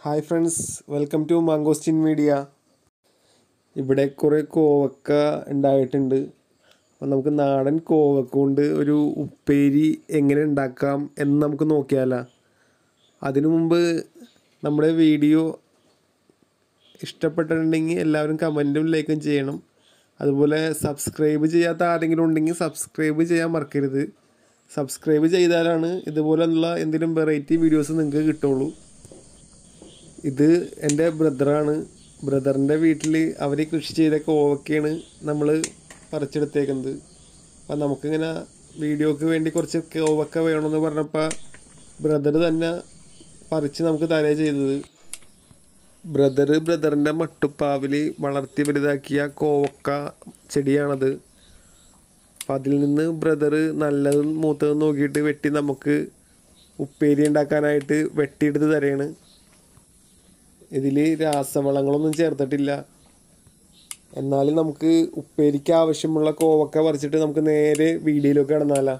hi friends welcome to mangosteen media ഇവിടെ കുറേ കോവക്ക ഉണ്ടായിട്ടുണ്ട് അപ്പോൾ നമുക്ക് നാടൻ കോവക്ക കൊണ്ട് ഒരു ഉപ്പേരി എങ്ങനെ ഉണ്ടാക്കാം എന്ന് നമുക്ക് നോക്കിയാലോ അതിനു മുമ്പ് നമ്മുടെ വീഡിയോ ഇഷ്ടപ്പെട്ടിട്ടുണ്ടെങ്കിൽ എല്ലാവരും കമൻറ്റും ലൈക്കും ചെയ്യണം അതുപോലെ സബ്സ്ക്രൈബ് ചെയ്യാത്ത ആരെങ്കിലും ഉണ്ടെങ്കിൽ സബ്സ്ക്രൈബ് ചെയ്യാൻ മറക്കരുത് സബ്സ്ക്രൈബ് ചെയ്താലാണ് ഇതുപോലുള്ള എന്തെങ്കിലും വെറൈറ്റി വീഡിയോസ് നിങ്ങൾക്ക് കിട്ടുള്ളൂ ഇത് എൻ്റെ ബ്രദറാണ് ബ്രദറിൻ്റെ വീട്ടിൽ അവർ കൃഷി ചെയ്ത കോവക്കയാണ് നമ്മൾ പറിച്ചെടുത്തേക്കുന്നത് അപ്പം നമുക്കിങ്ങനെ വീഡിയോക്ക് വേണ്ടി കുറച്ച് കോവക്ക വേണമെന്ന് പറഞ്ഞപ്പോൾ ബ്രദർ തന്നെ പറിച്ച് നമുക്ക് തരുക ചെയ്തത് ബ്രദർ ബ്രദറിൻ്റെ മട്ടുപ്പാവിൽ വളർത്തി വലുതാക്കിയ കോവക്ക ചെടിയാണത് അപ്പം അതിൽ നിന്ന് ബ്രദർ നല്ലതും മൂത്തതും നോക്കിയിട്ട് വെട്ടി നമുക്ക് ഉപ്പേരി ഉണ്ടാക്കാനായിട്ട് വെട്ടിയെടുത്ത് തരയാണ് ഇതിൽ രാസവളങ്ങളൊന്നും ചേർത്തിട്ടില്ല എന്നാലും നമുക്ക് ഉപ്പേരിക്ക് ആവശ്യമുള്ള കോവക്ക പറിച്ചിട്ട് നമുക്ക് നേരെ വീഡിയോയിലൊക്കെ കിടന്നാലാ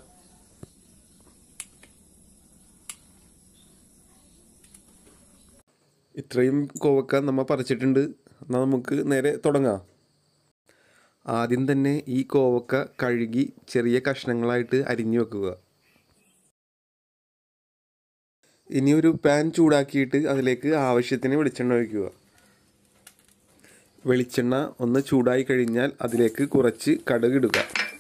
ഇത്രയും കോവക്ക നമ്മൾ പറിച്ചിട്ടുണ്ട് എന്നാൽ നമുക്ക് നേരെ തുടങ്ങാം ആദ്യം തന്നെ ഈ കോവക്ക കഴുകി ചെറിയ കഷ്ണങ്ങളായിട്ട് അരിഞ്ഞു വെക്കുക ഇനി ഒരു പാൻ ചൂടാക്കിയിട്ട് അതിലേക്ക് ആവശ്യത്തിന് വെളിച്ചെണ്ണ ഒഴിക്കുക വെളിച്ചെണ്ണ ഒന്ന് ചൂടായി കഴിഞ്ഞാൽ അതിലേക്ക് കുറച്ച് കടുക് ഇടുക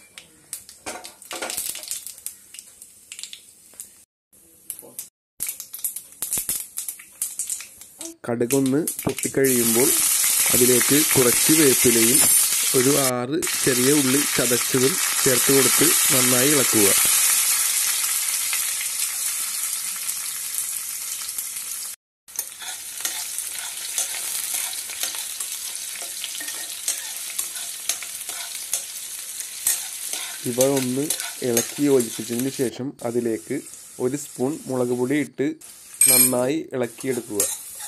കടുകൊന്ന് പൊട്ടിക്കഴിയുമ്പോൾ അതിലേക്ക് കുറച്ച് വേപ്പിലയും ഒരു ആറ് ചെറിയ ഉള്ളി ചതച്ചതും ചേർത്ത് കൊടുത്ത് നന്നായി ഇളക്കുക ഇവ ഒന്ന് ഇളക്കി യോജിപ്പിച്ചതിന് ശേഷം അതിലേക്ക് ഒരു സ്പൂൺ മുളക് പൊടി ഇട്ട് നന്നായി ഇളക്കിയെടുക്കുക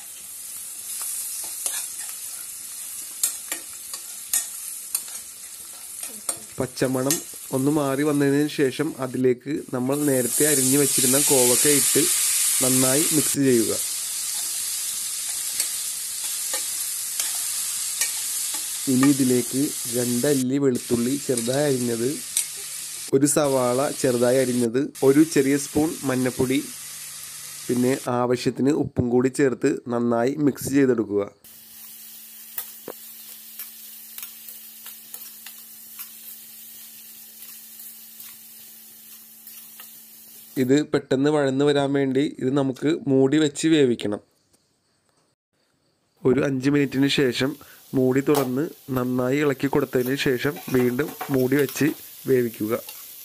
പച്ചമണം ഒന്ന് മാറി വന്നതിന് ശേഷം അതിലേക്ക് നമ്മൾ നേരത്തെ അരിഞ്ഞു വെച്ചിരുന്ന കോവക്ക ഇട്ട് നന്നായി മിക്സ് ചെയ്യുക ഇനി ഇതിലേക്ക് രണ്ടല്ലി വെളുത്തുള്ളി ചെറുതായി അരിഞ്ഞത് ഒരു സവാള ചെറുതായി അരിഞ്ഞത് ഒരു ചെറിയ സ്പൂൺ മഞ്ഞൾപ്പൊടി പിന്നെ ആവശ്യത്തിന് ഉപ്പും കൂടി ചേർത്ത് നന്നായി മിക്സ് ചെയ്തെടുക്കുക ഇത് പെട്ടെന്ന് വഴന്ന് വരാൻ വേണ്ടി ഇത് നമുക്ക് മൂടി വെച്ച് വേവിക്കണം ഒരു അഞ്ച് മിനിറ്റിന് ശേഷം മൂടി തുറന്ന് നന്നായി ഇളക്കി കൊടുത്തതിന് ശേഷം വീണ്ടും മൂടി വെച്ച് വേവിക്കുക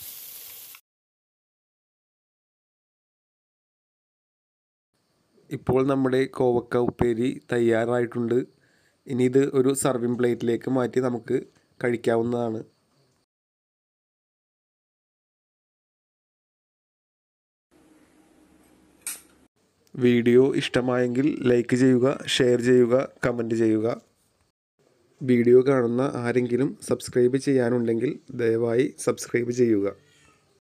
ഇപ്പോൾ നമ്മുടെ കോവക്ക ഉപ്പേരി തയ്യാറായിട്ടുണ്ട് ഇനി ഇത് ഒരു സർവിങ് പ്ലേറ്റിലേക്ക് മാറ്റി നമുക്ക് കഴിക്കാവുന്നതാണ് വീഡിയോ ഇഷ്ടമായെങ്കിൽ ലൈക്ക് ചെയ്യുക ഷെയർ ചെയ്യുക കമൻറ്റ് ചെയ്യുക വീഡിയോ കാണുന്ന ആരെങ്കിലും സബ്സ്ക്രൈബ് ചെയ്യാനുണ്ടെങ്കിൽ ദയവായി സബ്സ്ക്രൈബ് ചെയ്യുക